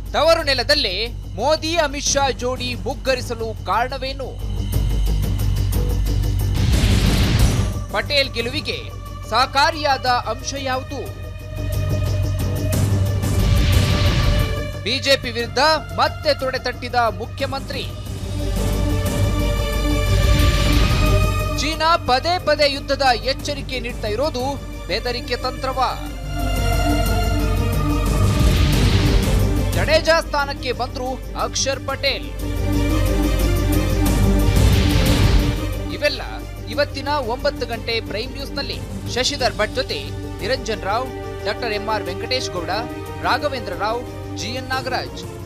ತವರು ನೆಲದಲ್ಲೇ ಮೋದಿ ಅಮಿತ್ ಶಾ ಜೋಡಿ ಮುಗ್ಗರಿಸಲು ಕಾರಣವೇನು ಪಟೇಲ್ ಗೆಲುವಿಗೆ ಸಹಕಾರಿಯಾದ ಅಂಶ ಯಾವುದು ಬಿಜೆಪಿ ವಿರುದ್ಧ ಮತ್ತೆ ತೊಡೆ ತಟ್ಟಿದ ಮುಖ್ಯಮಂತ್ರಿ ಚೀನಾ ಪದೇ ಪದೇ ಯುದ್ಧದ ಎಚ್ಚರಿಕೆ ನೀಡ್ತಾ ಇರೋದು ಬೆದರಿಕೆ ತಂತ್ರವ ಜಡೇಜಾ ಸ್ಥಾನಕ್ಕೆ ಬಂದ್ರು ಅಕ್ಷರ್ ಪಟೇಲ್ ಇವೆಲ್ಲ ಇವತ್ತಿನ ಒಂಬತ್ತು ಗಂಟೆ ಪ್ರೈಮ್ ನ್ಯೂಸ್ನಲ್ಲಿ ಶಶಿಧರ್ ಭಟ್ ಜೊತೆ Niranjan Rao doctor M R Venkatesh Gowda Raghavendra Rao G N Nagaraj